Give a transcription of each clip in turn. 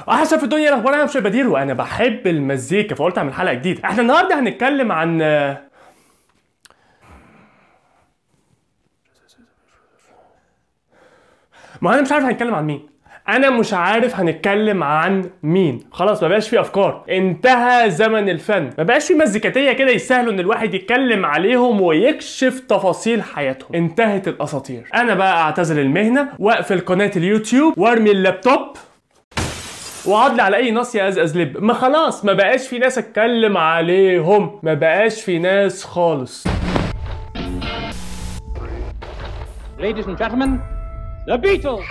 احسن في الدنيا الاخبار انا مش بدير وانا بحب المزيكا فقلت اعمل حلقه جديده احنا النهارده هنتكلم عن ما انا مش عارف هنتكلم عن مين انا مش عارف هنتكلم عن مين خلاص ما بقاش في افكار انتهى زمن الفن ما بقاش في مزيكاتيه كده يستاهلوا ان الواحد يتكلم عليهم ويكشف تفاصيل حياتهم انتهت الاساطير انا بقى اعتزل المهنه واقفل قناه اليوتيوب وارمي اللابتوب وقعد لي على اي ناصيه ازاز لب ما خلاص ما بقاش في ناس اتكلم عليهم ما بقاش في ناس خالص Ladies and gentlemen, the Beatles!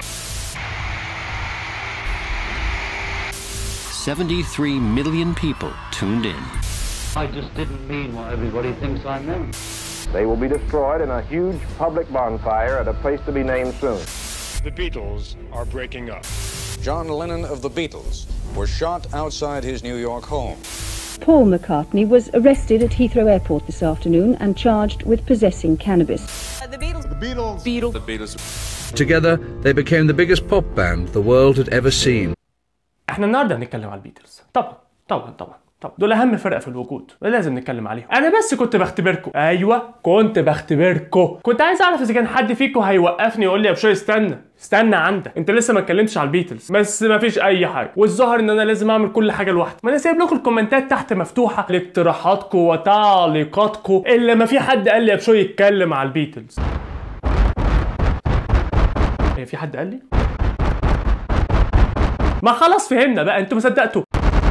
73 million people tuned in. I just didn't mean what everybody thinks I meant. They will be destroyed in a huge public bonfire at a place to be named soon. The Beatles are breaking up. John Lennon of the Beatles was shot outside his New York home. Paul McCartney was arrested at Heathrow Airport this afternoon and charged with possessing cannabis. Together, they became the biggest pop band the world had ever seen. احنا النهارده هنتكلم على البيتلز طبعا طبعا طبعا طبعا دول اهم فرقه في الوجود لازم نتكلم عليهم انا بس كنت بختبركم ايوه كنت بختبركم كنت عايز اعرف اذا كان حد فيكم هيوقفني يقول لي يا بشوي استنى استنى عندك انت لسه ما اتكلمتش على البيتلز بس ما فيش اي حاجه والظاهر ان انا لازم اعمل كل حاجه لوحدي ما انا سايب لكم الكومنتات تحت مفتوحه لاقتراحاتكم وتعليقاتكم الا ما في حد قال لي يا بشوي يتكلم على البيتلز هي في حد قال لي ما خلاص فهمنا بقى انتوا ما صدقتوا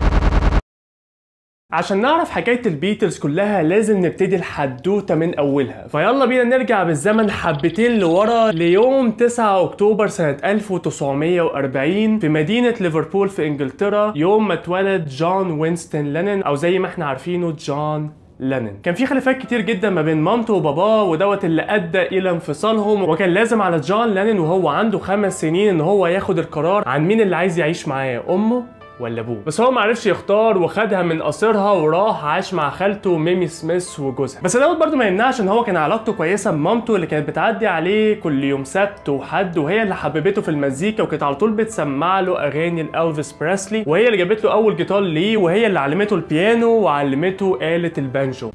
عشان نعرف حكاية البيتلز كلها لازم نبتدي الحدوتة من أولها فيلا بينا نرجع بالزمن حبتين لورا ليوم 9 أكتوبر سنة 1940 في مدينة ليفربول في إنجلترا يوم ما اتولد جون وينستون لينين أو زي ما احنا عارفينه جون لينين كان في خلافات كتير جدا ما بين مامته وباباه ودوت اللي ادى الى انفصالهم وكان لازم على جون لينين وهو عنده خمس سنين ان هو ياخد القرار عن مين اللي عايز يعيش معاه امه ولا ابوه بس هو معرفش يختار وخدها من قصرها وراح عاش مع خالته ميمي سميث وجوزها بس دوت برضه ما يمنعش ان هو كان علاقته كويسه بمامته اللي كانت بتعدي عليه كل يوم سبت وحد وهي اللي حببته في المزيكا وكانت على طول بتسمع له اغاني لالفيس بريسلي وهي اللي جابت له اول جيتار ليه وهي اللي علمته البيانو وعلمته آلة البانجو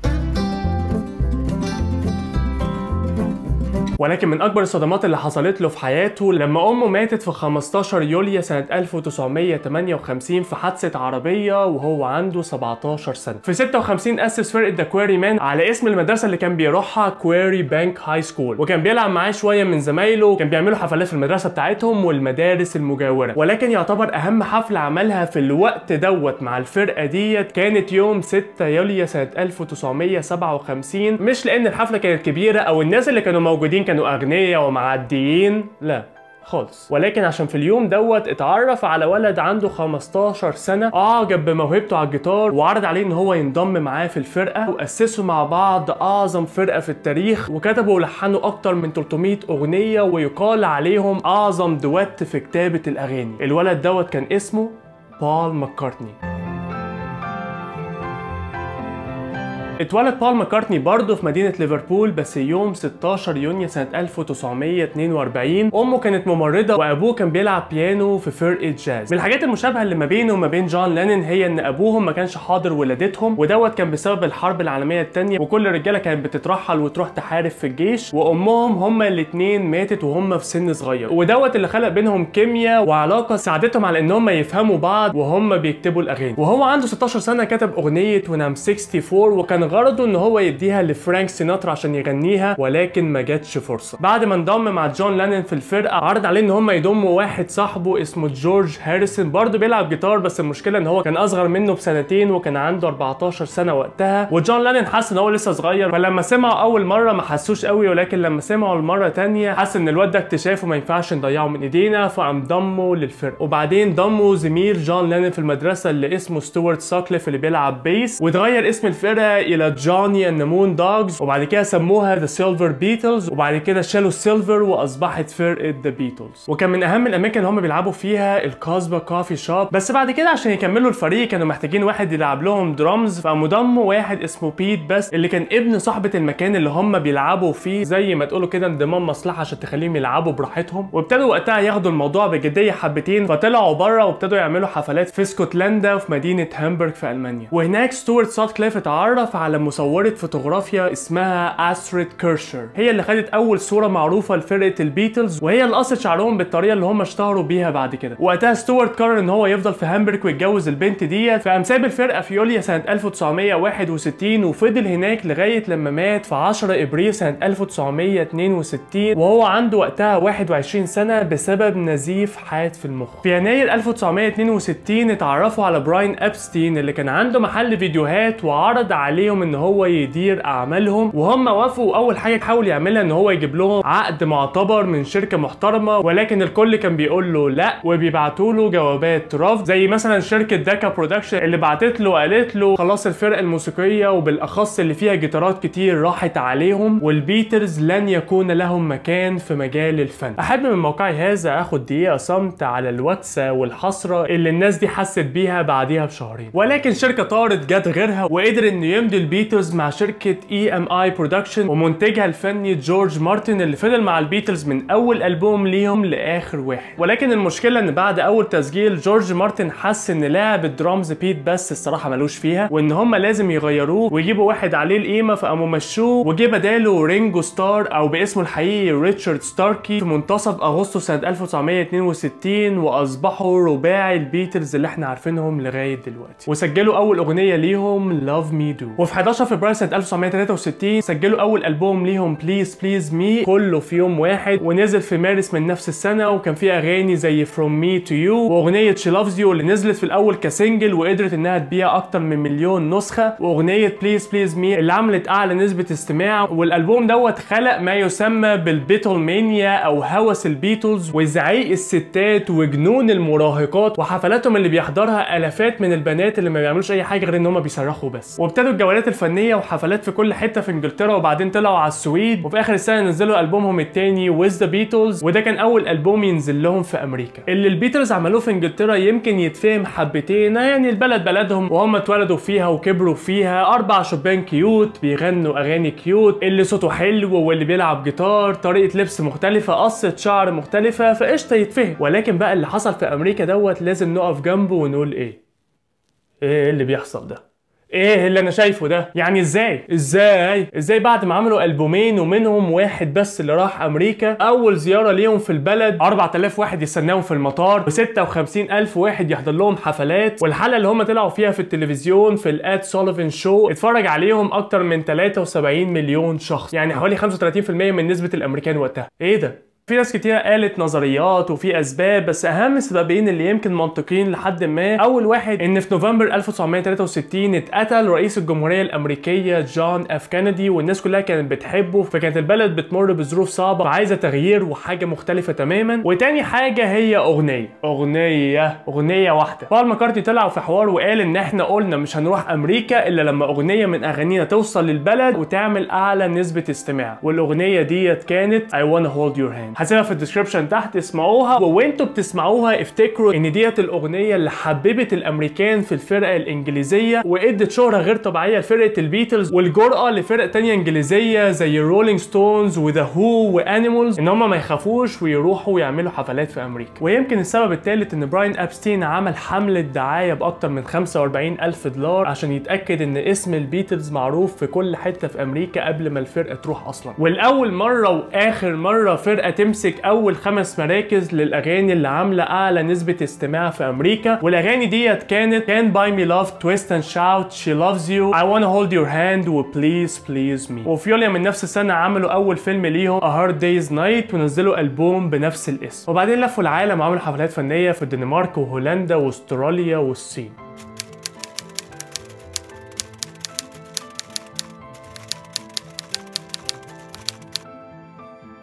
ولكن من اكبر الصدمات اللي حصلت له في حياته لما امه ماتت في 15 يوليو سنه 1958 في حادثه عربيه وهو عنده 17 سنه في 56 اسس فرقه ذا كويري مان على اسم المدرسه اللي كان بيروحها كويري بانك هاي سكول وكان بيلعب معاه شويه من زمايله كان بيعملوا حفلات في المدرسه بتاعتهم والمدارس المجاوره ولكن يعتبر اهم حفله عملها في الوقت دوت مع الفرقه ديت كانت يوم 6 يوليو سنه 1957 مش لان الحفله كانت كبيره او الناس اللي كانوا موجودين كانوا اغنياء ومعديين لا خالص ولكن عشان في اليوم دوت اتعرف على ولد عنده 15 سنه اعجب بموهبته على الجيتار وعرض عليه ان هو ينضم معاه في الفرقه واسسوا مع بعض اعظم فرقه في التاريخ وكتبوا ولحنوا اكتر من 300 اغنيه ويقال عليهم اعظم دوات في كتابه الاغاني الولد دوت كان اسمه بول ماكارتني اتولد بول ماكارتني برضه في مدينة ليفربول بس يوم 16 يونيو سنة 1942 أمه كانت ممرضة وأبوه كان بيلعب بيانو في فرقة جاز من الحاجات المشابهة اللي ما بينه وما بين جون لينين هي إن أبوهم ما كانش حاضر ولادتهم ودوت كان بسبب الحرب العالمية التانية وكل الرجالة كانت بتترحل وتروح تحارب في الجيش وأمهم هما الاتنين ماتت وهم في سن صغير ودوت اللي خلق بينهم كيمياء وعلاقة ساعدتهم على إن هم يفهموا بعض وهم بيكتبوا الأغاني وهو عنده 16 سنة كتب أغنية When I'm 64 وكان غرضه ان هو يديها لفرانك سيناترا عشان يغنيها ولكن ما جاتش فرصه بعد ما انضم مع جون لانون في الفرقه عرض عليه ان هم يضموا واحد صاحبه اسمه جورج هاريسون برضه بيلعب جيتار بس المشكله ان هو كان اصغر منه بسنتين وكان عنده 14 سنه وقتها وجون لانون حس ان هو لسه صغير فلما سمعه اول مره ما حسوش قوي ولكن لما سمعه المره تانية حس ان الواد ده اكتشافه ما ينفعش نضيعه من ايدينا فقام ضمه للفرقه وبعدين ضموا زميل جون لانون في المدرسه اللي اسمه ستوارت ساكليف اللي بيلعب بيس واتغير اسم الفرقه الى جوني اند مون دوجز وبعد كده سموها ذا سيلفر بيتلز وبعد كده شالوا السيلفر واصبحت فرقه ذا بيتلز وكان من اهم الاماكن اللي هم بيلعبوا فيها الكازبا كافي شوب بس بعد كده عشان يكملوا الفريق كانوا محتاجين واحد يلعب لهم درامز فقاموا ضموا واحد اسمه بيت بس اللي كان ابن صاحبه المكان اللي هم بيلعبوا فيه زي ما تقولوا كده انضمام مصلحه عشان تخليهم يلعبوا براحتهم وابتدوا وقتها ياخدوا الموضوع بجديه حبتين فطلعوا بره وابتدوا يعملوا حفلات في اسكتلندا وفي مدينه هامبورغ في المانيا وهناك ستوارت ساتكليف اتعرف على مصوره فوتوغرافيا اسمها استريد كيرشر هي اللي خدت اول صوره معروفه لفرقه البيتلز وهي اللي قصت شعرهم بالطريقه اللي هم اشتهروا بيها بعد كده وقتها ستوارت قرر ان هو يفضل في هامبورغ ويتجوز البنت ديت فقام ساب الفرقه في يوليو سنه 1961 وفضل هناك لغايه لما مات في 10 ابريل سنه 1962 وهو عنده وقتها 21 سنه بسبب نزيف حاد في المخ في يناير 1962 اتعرفوا على براين ابستين اللي كان عنده محل فيديوهات وعرض عليهم ان هو يدير اعمالهم وهم وافقوا اول حاجه حاول يعملها ان هو يجيب لهم عقد معتبر من شركه محترمه ولكن الكل كان بيقول له لا وبيبعتوا له جوابات رفض زي مثلا شركه داكا برودكشن اللي بعتت له وقالت له خلاص الفرقه الموسيقيه وبالاخص اللي فيها جيتارات كتير راحت عليهم والبيترز لن يكون لهم مكان في مجال الفن احب من موقعي هذا اخد دقيقه صمت على الوكسه والحسره اللي الناس دي حست بيها بعديها بشهرين ولكن شركه طارت جت غيرها وقدر انه يمضي البيتلز مع شركه اي ام اي برودكشن ومنتجها الفني جورج مارتن اللي فضل مع البيتلز من اول البوم ليهم لاخر واحد ولكن المشكله ان بعد اول تسجيل جورج مارتن حس ان لاعب الدرامز بيت بس الصراحه ملوش فيها وان هم لازم يغيروه ويجيبوا واحد عليه القيمه فقاموا مشوه وجه بداله رينجو ستار او باسمه الحقيقي ريتشارد ستاركي في منتصف اغسطس سنه 1962 واصبحوا رباعي البيتلز اللي احنا عارفينهم لغايه دلوقتي وسجلوا اول اغنيه ليهم لاف مي دو وفي 11 فبراير سنه 1963 سجلوا اول البوم ليهم بليز بليز مي كله في يوم واحد ونزل في مارس من نفس السنه وكان فيه اغاني زي فروم مي تو يو واغنيه شي لافز يو اللي نزلت في الاول كسنجل وقدرت انها تبيع اكتر من مليون نسخه واغنيه بليز بليز مي اللي عملت اعلى نسبه استماع والالبوم دوت خلق ما يسمى بالبيتل مانيا او هوس البيتلز وزعيق الستات وجنون المراهقات وحفلاتهم اللي بيحضرها الافات من البنات اللي ما بيعملوش اي حاجه غير ان هم بيصرخوا بس وابتدوا الجولات الفنيه وحفلات في كل حته في انجلترا وبعدين طلعوا على السويد وفي اخر السنه نزلوا البومهم الثاني ويز ذا بيتلز وده كان اول البوم ينزل لهم في امريكا اللي البيتلز عملوه في انجلترا يمكن يتفهم حبتين يعني البلد بلدهم وهم اتولدوا فيها وكبروا فيها اربع شبان كيوت بيغنوا اغاني كيوت اللي صوته حلو واللي بيلعب جيتار طريقه لبس مختلفه قصه شعر مختلفه فقشطه يتفهم ولكن بقى اللي حصل في امريكا دوت لازم نقف جنبه ونقول ايه ايه اللي بيحصل ده ايه اللي انا شايفه ده يعني ازاي ازاي ازاي بعد ما عملوا البومين ومنهم واحد بس اللي راح امريكا اول زياره ليهم في البلد 4000 واحد يستناهم في المطار و56000 واحد يحضر لهم حفلات والحلقه اللي هم طلعوا فيها في التلفزيون في الاد سوليفان شو اتفرج عليهم اكتر من 73 مليون شخص يعني حوالي 35% من نسبه الامريكان وقتها ايه ده في ناس كتير قالت نظريات وفي اسباب بس اهم السببين اللي يمكن منطقيين لحد ما اول واحد ان في نوفمبر 1963 اتقتل رئيس الجمهوريه الامريكيه جون اف كينيدي والناس كلها كانت بتحبه فكانت البلد بتمر بظروف صعبه وعايزه تغيير وحاجه مختلفه تماما وتاني حاجه هي اغنيه اغنيه اغنيه واحده بول ماكارتي طلع في حوار وقال ان احنا قلنا مش هنروح امريكا الا لما اغنيه من اغانينا توصل للبلد وتعمل اعلى نسبه استماع والاغنيه ديت كانت I wanna hold your hand هسيبها في الديسكربشن تحت اسمعوها وانتوا بتسمعوها افتكروا ان ديت الاغنيه اللي حببت الامريكان في الفرقه الانجليزيه وادت شهره غير طبيعيه لفرقه البيتلز والجرأه لفرق تانية انجليزيه زي رولينج ستونز وذا هو وانيمالز ان هم ما يخافوش ويروحوا ويعملوا حفلات في امريكا ويمكن السبب الثالث ان براين ابستين عمل حمله دعايه باكتر من 45 الف دولار عشان يتاكد ان اسم البيتلز معروف في كل حته في امريكا قبل ما الفرقه تروح اصلا والاول مره واخر مره فرقه تمسك اول خمس مراكز للاغاني اللي عامله اعلى نسبه استماع في امريكا والاغاني ديت كانت كان باي مي لاف تويست اند شاوت شي لافز يو اي wanna هولد يور هاند وبليز بليز مي وفي يوليو من نفس السنه عملوا اول فيلم ليهم A Hard Day's Night ونزلوا البوم بنفس الاسم وبعدين لفوا العالم وعملوا حفلات فنيه في الدنمارك وهولندا واستراليا والصين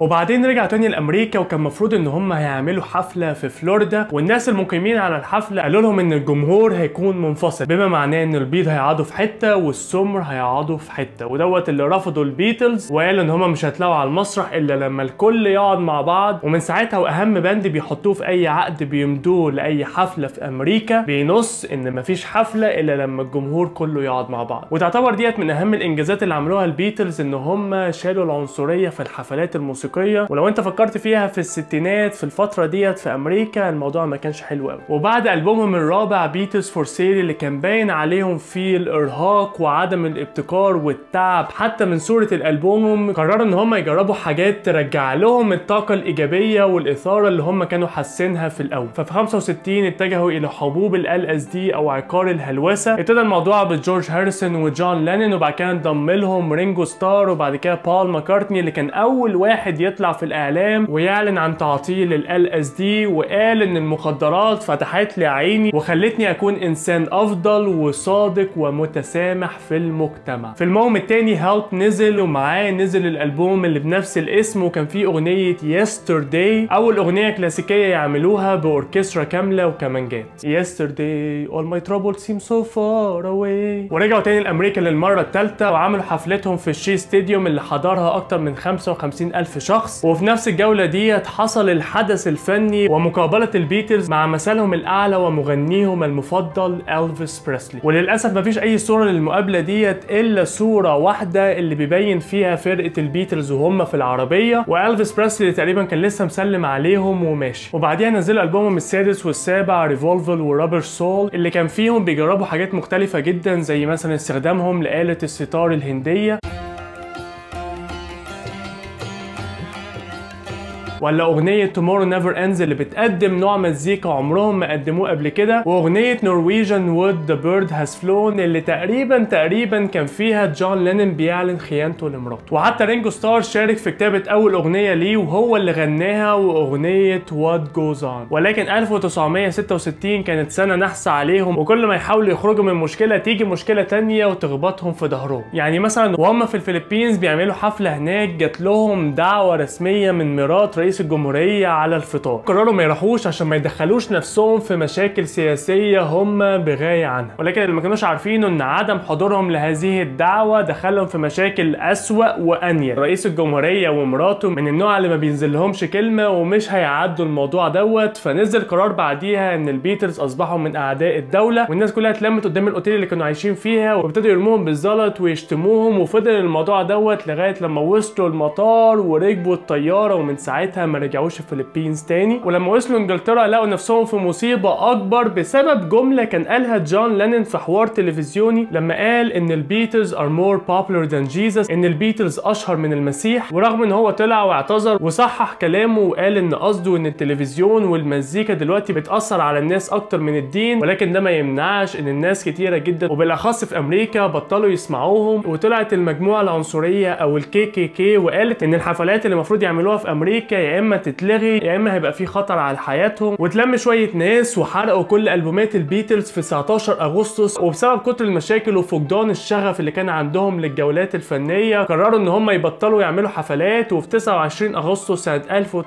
وبعدين رجعوا تاني لامريكا وكان المفروض ان هم هيعملوا حفله في فلوريدا والناس المقيمين على الحفله قالوا لهم ان الجمهور هيكون منفصل بما معناه ان البيض هيقعدوا في حته والسمر هيقعدوا في حته ودوت اللي رفضوا البيتلز وقالوا ان هم مش هيطلعوا على المسرح الا لما الكل يقعد مع بعض ومن ساعتها واهم بند بيحطوه في اي عقد بيمدوه لاي حفله في امريكا بينص ان مفيش حفله الا لما الجمهور كله يقعد مع بعض وتعتبر ديت من اهم الانجازات اللي عملوها البيتلز ان هم شالوا العنصريه في الحفلات الموسيقيه ولو انت فكرت فيها في الستينات في الفتره ديت في امريكا الموضوع ما كانش حلو قوي وبعد البومهم الرابع بيتلز فور سيل اللي كان باين عليهم فيه الارهاق وعدم الابتكار والتعب حتى من صوره الالبوم قرروا ان هم يجربوا حاجات ترجع لهم الطاقه الايجابيه والاثاره اللي هم كانوا حاسينها في الاول ففي 65 اتجهوا الى حبوب ال اس دي او عقار الهلوسه ابتدى الموضوع بجورج هاريسون وجون لينن وبعد كده انضم لهم رينجو ستار وبعد كده بول ماكارتني اللي كان اول واحد يطلع في الاعلام ويعلن عن تعطيل ال اس دي وقال ان المخدرات فتحت لي عيني وخلتني اكون انسان افضل وصادق ومتسامح في المجتمع في الموم التاني هالب نزل ومعاه نزل الالبوم اللي بنفس الاسم وكان فيه اغنيه يسترداي اول اغنيه كلاسيكيه يعملوها باوركسترا كامله وكمانجات Yesterday all my troubles seem so far away ورجعوا تاني لامريكا للمره الثالثه وعملوا حفلتهم في الشي ستاديوم اللي حضرها اكتر من 55 الف شخص وفي نفس الجوله ديت حصل الحدث الفني ومقابله البيتلز مع مثلهم الاعلى ومغنيهم المفضل الفيس بريسلي وللاسف مفيش اي صوره للمقابله ديت الا صوره واحده اللي بيبين فيها فرقه البيتلز وهم في العربيه والفيس بريسلي تقريبا كان لسه مسلم عليهم وماشي وبعديها نزلوا البومهم السادس والسابع ريفولفر ورابر سول اللي كان فيهم بيجربوا حاجات مختلفه جدا زي مثلا استخدامهم لآلة الستار الهنديه ولا اغنيه تومورو نيفر اندز اللي بتقدم نوع مزيكا عمرهم ما قدموه قبل كده واغنيه نورويجن وود ذا بيرد هاز فلون اللي تقريبا تقريبا كان فيها جون لينن بيعلن خيانته لمراته وحتى رينجو ستار شارك في كتابه اول اغنيه ليه وهو اللي غناها واغنيه وات جوز اون ولكن 1966 كانت سنه نحسه عليهم وكل ما يحاولوا يخرجوا من مشكله تيجي مشكله تانية وتخبطهم في ظهرهم يعني مثلا وهم في الفلبينز بيعملوا حفله هناك جات لهم دعوه رسميه من مرات رئيس رئيس الجمهورية على الفطار قرروا ما يروحوش عشان ما يدخلوش نفسهم في مشاكل سياسية هم بغاية عنها ولكن اللي ما كانوش عارفينه ان عدم حضورهم لهذه الدعوة دخلهم في مشاكل أسوأ وأنيل رئيس الجمهورية ومراته من النوع اللي ما بينزلهمش كلمة ومش هيعدوا الموضوع دوت فنزل قرار بعديها ان البيتلز اصبحوا من اعداء الدولة والناس كلها اتلمت قدام الاوتيل اللي كانوا عايشين فيها وابتدوا يرموهم بالزلط ويشتموهم وفضل الموضوع دوت لغاية لما وصلوا المطار وركبوا الطيارة ومن ساعتها ما رجعوش الفلبينز تاني ولما وصلوا انجلترا لقوا نفسهم في مصيبه اكبر بسبب جمله كان قالها جون لينن في حوار تلفزيوني لما قال ان البيتلز ار مور popular than Jesus ان البيتلز اشهر من المسيح ورغم ان هو طلع واعتذر وصحح كلامه وقال ان قصده ان التلفزيون والمزيكا دلوقتي بتاثر على الناس اكتر من الدين ولكن ده ما يمنعش ان الناس كتيره جدا وبالاخص في امريكا بطلوا يسمعوهم وطلعت المجموعه العنصريه او الكي كي كي وقالت ان الحفلات اللي المفروض يعملوها في امريكا يا اما تتلغي يا اما هيبقى في خطر على حياتهم وتلم شويه ناس وحرقوا كل البومات البيتلز في 19 اغسطس وبسبب كتر المشاكل وفقدان الشغف اللي كان عندهم للجولات الفنيه قرروا ان هم يبطلوا يعملوا حفلات وفي 29 اغسطس سنه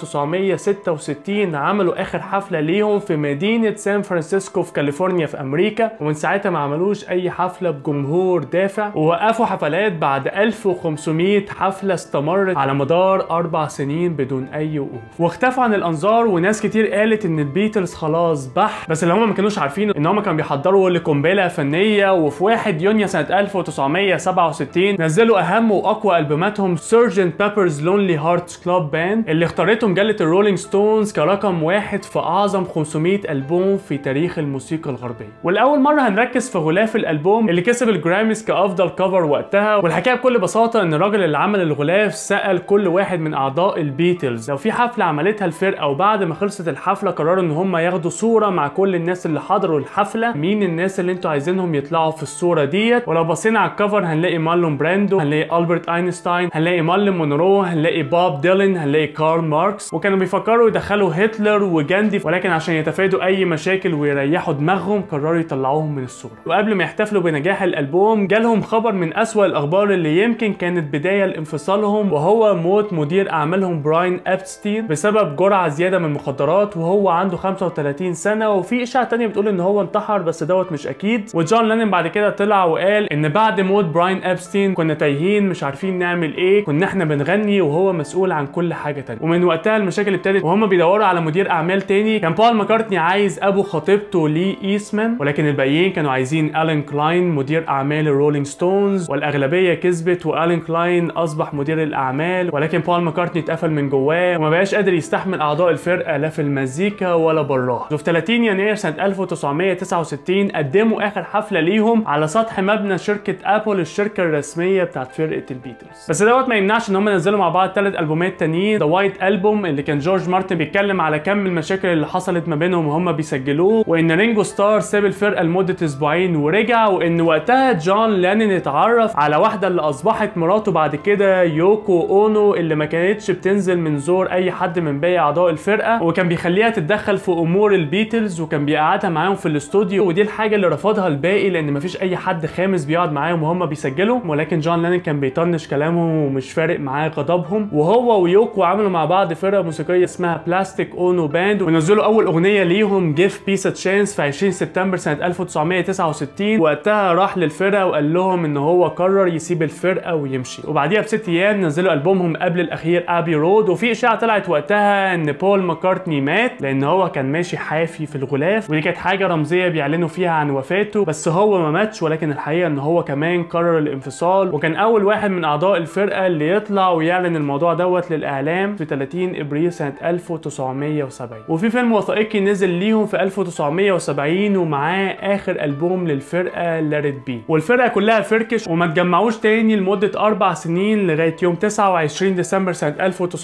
1966 عملوا اخر حفله ليهم في مدينه سان فرانسيسكو في كاليفورنيا في امريكا ومن ساعتها ما عملوش اي حفله بجمهور دافع ووقفوا حفلات بعد 1500 حفله استمرت على مدار اربع سنين بدون اي وقوف واختفوا عن الانظار وناس كتير قالت ان البيتلز خلاص بح بس اللي هم ما كانوش عارفين ان هم كانوا بيحضروا لقنبله فنيه وفي 1 يونيو سنه 1967 نزلوا اهم واقوى البوماتهم سيرجنت بيبرز لونلي هارتس كلاب باند اللي اختارته مجله الرولينج ستونز كرقم واحد في اعظم 500 البوم في تاريخ الموسيقى الغربيه والاول مره هنركز في غلاف الالبوم اللي كسب الجراميز كافضل كفر وقتها والحكايه بكل بساطه ان الراجل اللي عمل الغلاف سال كل واحد من اعضاء البيتلز لو في حفله عملتها الفرقه وبعد ما خلصت الحفله قرروا ان هم ياخدوا صوره مع كل الناس اللي حضروا الحفله مين الناس اللي انتوا عايزينهم يطلعوا في الصوره ديت ولو بصينا على الكفر هنلاقي مارلون براندو هنلاقي البرت اينشتاين هنلاقي مارلين مونرو هنلاقي بوب ديلن هنلاقي كارل ماركس وكانوا بيفكروا يدخلوا هتلر وجاندي ولكن عشان يتفادوا اي مشاكل ويريحوا دماغهم قرروا يطلعوهم من الصوره وقبل ما يحتفلوا بنجاح الالبوم جالهم خبر من اسوأ الاخبار اللي يمكن كانت بدايه لانفصالهم وهو موت مدير اعمالهم براين ابستين بسبب جرعه زياده من المخدرات وهو عنده 35 سنه وفي اشاعه تانية بتقول ان هو انتحر بس دوت مش اكيد وجون لانن بعد كده طلع وقال ان بعد موت براين ابستين كنا تايهين مش عارفين نعمل ايه كنا احنا بنغني وهو مسؤول عن كل حاجه تانية ومن وقتها المشاكل ابتدت وهم بيدوروا على مدير اعمال تاني كان بول ماكارتني عايز ابو خطيبته لي ايسمان ولكن الباقيين كانوا عايزين الين كلاين مدير اعمال الرولينج ستونز والاغلبيه كسبت والين كلاين اصبح مدير الاعمال ولكن بول ماكارتني اتقفل من جواه وما بقاش قادر يستحمل اعضاء الفرقه لا في المزيكا ولا براها وفي 30 يناير سنه 1969 قدموا اخر حفله ليهم على سطح مبنى شركه ابل الشركه الرسميه بتاعت فرقه البيتلز بس دوت ما يمنعش ان هم نزلوا مع بعض ثلاث البومات تانيين ذا وايت البوم اللي كان جورج مارتن بيتكلم على كم المشاكل اللي حصلت ما بينهم وهم بيسجلوه وان رينجو ستار ساب الفرقه لمده اسبوعين ورجع وان وقتها جون لانن اتعرف على واحده اللي اصبحت مراته بعد كده يوكو اونو اللي ما كانتش بتنزل من زور اي حد من باقي اعضاء الفرقه وكان بيخليها تتدخل في امور البيتلز وكان بيقعدها معاهم في الاستوديو ودي الحاجه اللي رفضها الباقي لان مفيش اي حد خامس بيقعد معاهم وهم بيسجلوا ولكن جون لانن كان بيطنش كلامهم ومش فارق معاه غضبهم وهو ويوكو عملوا مع بعض فرقه موسيقيه اسمها بلاستيك اونو باند ونزلوا اول اغنيه ليهم جيف بيس تشانس في 20 سبتمبر سنه 1969 وقتها راح للفرقه وقال لهم ان هو قرر يسيب الفرقه ويمشي وبعديها بست ايام نزلوا البومهم قبل الاخير ابي رود وفي اشاعه طلعت وقتها ان بول ماكارتني مات لان هو كان ماشي حافي في الغلاف ودي كانت حاجه رمزيه بيعلنوا فيها عن وفاته بس هو ما ماتش ولكن الحقيقه ان هو كمان قرر الانفصال وكان اول واحد من اعضاء الفرقه اللي يطلع ويعلن الموضوع دوت للاعلام في 30 ابريل سنه 1970 وفي فيلم وثائقي نزل ليهم في 1970 ومعاه اخر البوم للفرقه لاريت بي والفرقه كلها فركش وما اتجمعوش تاني لمده اربع سنين لغايه يوم 29 ديسمبر سنه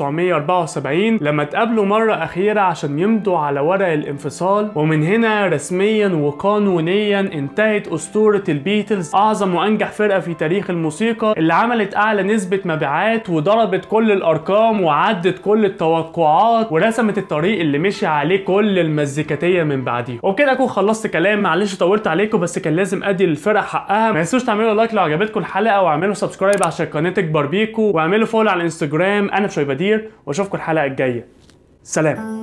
1974 لما اتقابلوا مره اخيره عشان يمضوا على ورق الانفصال ومن هنا رسميا وقانونيا انتهت اسطوره البيتلز اعظم وانجح فرقه في تاريخ الموسيقى اللي عملت اعلى نسبه مبيعات وضربت كل الارقام وعدت كل التوقعات ورسمت الطريق اللي مشي عليه كل المزيكاتيه من بعديه وبكده اكون خلصت كلام معلش طولت عليكم بس كان لازم ادي للفرق حقها ما تنسوش تعملوا لايك لو عجبتكم الحلقه واعملوا سبسكرايب عشان قناه تكبر بيكو واعملوا فولو على الانستجرام انا شوي بدير واشوفكم الحلقه الجايه سلام